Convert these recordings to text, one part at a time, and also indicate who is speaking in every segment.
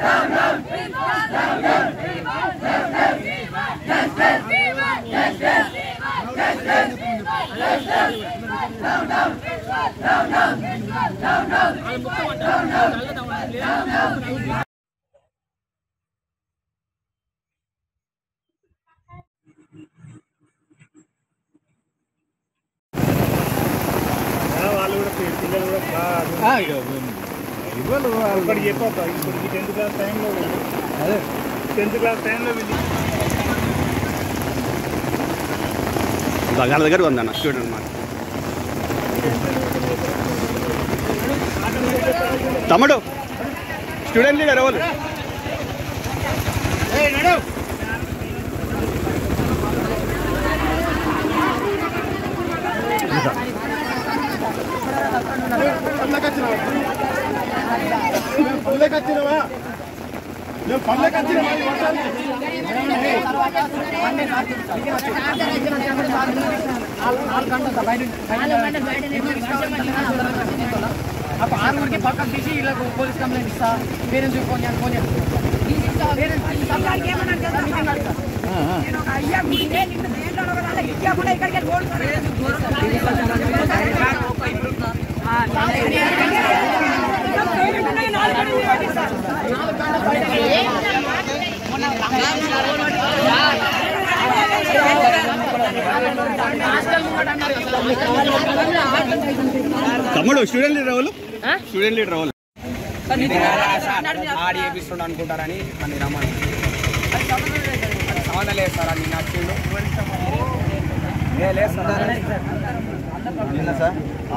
Speaker 1: వాళ్ళు కూడా పి- పిల్లలు కూడా బాగా
Speaker 2: ఇవ్వలు
Speaker 1: ఒకటి చెప్పొద్దా ఇప్పుడు ఈ టెన్త్ క్లాస్ టైంలో వెళ్ళి
Speaker 2: అదే
Speaker 1: టెన్త్ క్లాస్ టైంలో వెళ్ళి
Speaker 3: దగ్గర దగ్గర ఉందన్న స్టూడెంట్ మాట తమ్ముడు స్టూడెంట్ లీడర్ ఎవరు
Speaker 2: పల్లెకి వచ్చినవా మేము పల్లెకి వచ్చినవా ఈ వర్షానికి?
Speaker 4: అప్పుడు ఆరుగురికి పక్కన తీసి వీళ్ళకు పోలీస్ కంప్లైంట్ ఇస్తా పేరెంట్స్ ఫోన్ చేయాలి ఫోన్ చేయాలి
Speaker 5: నేను ఒక అయ్యా గుడినే నిన్ను దేంట్లో ఒక దాంట్లో ఇయ్యకుండా ఇక్కడికి వెళ్ళి ఓడుతున్నాను.
Speaker 3: తమ్ముడు స్టూడెంట్ లీడర్ ఎవరు స్టూడెంట్ లీడర్ ఎవరు
Speaker 6: ఆడి వేపిస్తుండ అనుకుంటారని మన రమ్మని సంబంధం లేదు సార్ అది నచ్చిండు ఏ లేదు సార్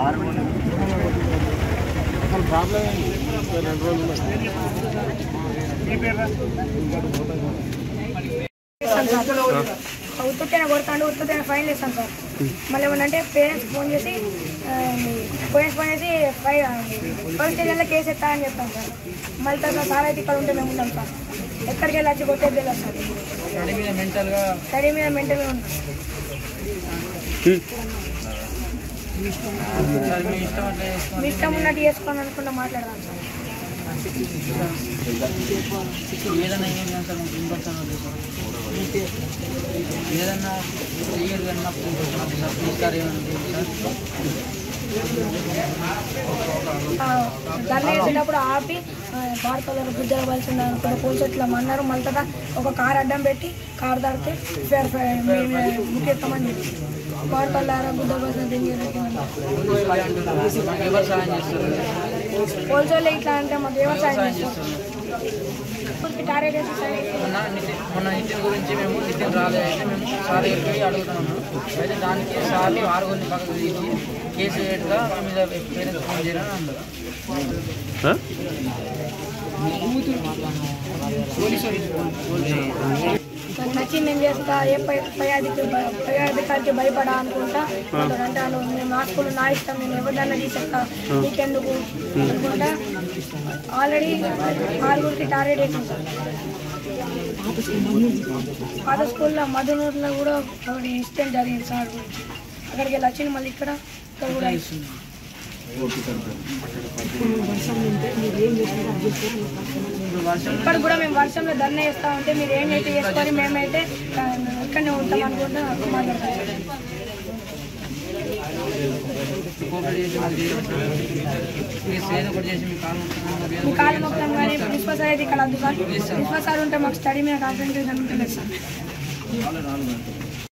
Speaker 5: ఉత్తుతేనే కొడతాడు ఉత్తుతేనే ఫైన్ చేస్తాను సార్ మళ్ళీ ఏమన్నంటే పేరెంట్స్ ఫోన్ చేసి పేరెంట్స్ ఫోన్ చేసి ఫైన్ పోలీస్ స్టేషన్లో కేసు ఎత్తా అని చెప్తాం సార్ మళ్ళీ తర్వాత సార్ అయితే ఇక్కడ ఉంటే మేము ఉంటాం సార్ ఎక్కడికి వెళ్ళి వచ్చి కొట్టేది తెలియదు సార్
Speaker 4: స్టడీ మీద మెంటల్గా
Speaker 5: స్టడీ మీద మెంటల్గా ఉంటాం
Speaker 4: సార్ మీ ఇష్టం అట్లా చేసుకోండి
Speaker 5: మీ ఇష్టం ఉన్నట్టు చేసుకోని అనుకుంటా మాట్లాడదాం సార్
Speaker 4: ఏదైనా ఏం చేయాలి సార్ మాకు ఇన్ఫెక్షన్ అవుతుంది సార్ ఏదన్నా క్లియర్ కన్నా ఇన్ఫెక్షన్ అవుతుంది సార్ ప్లీజ్ సార్ ఏమన్నా సార్
Speaker 5: ధర్నా చేసేటప్పుడు ఆపి భారత కలర్ గుద్దల వలసింది అనుకుంటే పోలీసు ఇట్లా అన్నారు మళ్ళీ తర్వాత ఒక కార్ అడ్డం పెట్టి కార్ దాడితే ఫేర్ మేము ముఖ్యమని చెప్పి భారత కలర్ గుద్దల వలసిన
Speaker 4: మాకు ఎవరు సహాయం చేస్తారు
Speaker 5: పోలీసు వాళ్ళు ఇట్లా అంటే మాకు ఎవరు సాయం చేస్తారు ఇప్పటికి టార్గెట్ వేసి సాయం చేస్తారు.
Speaker 4: మొన్న నితిన్ మొన్న నితిన్ గురించి మేము నితిన్ రాలేదు అయితే మేము సార్ చెప్పి అడుగుతున్నాము అయితే దానికి సార్లు ఆరుగురిని పక్కకు తీసి కేసు వేయట్గా మా మీద పేరెంట్స్ ఫోన్ చేయాలని అన్నారు
Speaker 5: నాకు నచ్చింది నేను చేస్తా ఏ పై పై అధికారి పై అధికారికి భయపడా అనుకుంటా అతడు అంటాను నేను నా స్కూల్ నా ఇష్టం నేను ఎవరిదన్నా తీసేస్తా నీకెందుకు అనుకుంటా ఆల్రెడీ ఆరుగురికి టార్గెట్ వేసింది సార్ పాత స్కూల్లో మధునూరులో కూడా ఒకటి ఇన్సిడెంట్ జరిగింది సార్ అక్కడికి వెళ్ళి వచ్చింది మళ్ళీ ఇక్కడ ఇక్కడ కూడా ఇప్పుడు కూడా మేము వర్షంలో ధర్నా చేస్తా ఉంటే మీరు ఏమైతే చేసుకొని మేమైతే ఆ, ఇక్కడనే ఉంటాం అనుకుంటా మాట్లాడతాం
Speaker 4: కోఆపరేట్ చేసి మాకు చేయండి. ప్లీజ్ ఏదో ఒకటి చేసి మీ కాలు మొక్కుతున్నాం.
Speaker 5: మీ కాలు మొత్తం కానీ ప్రిన్సిపల్ సార్ అయితే ఇక్కడ వద్దు సార్ ప్రిన్సిపల్ సార్ ఉంటే మాకు స్టడీ మీద కాన్సన్ట్రేషన్ ఉంటుంది సార్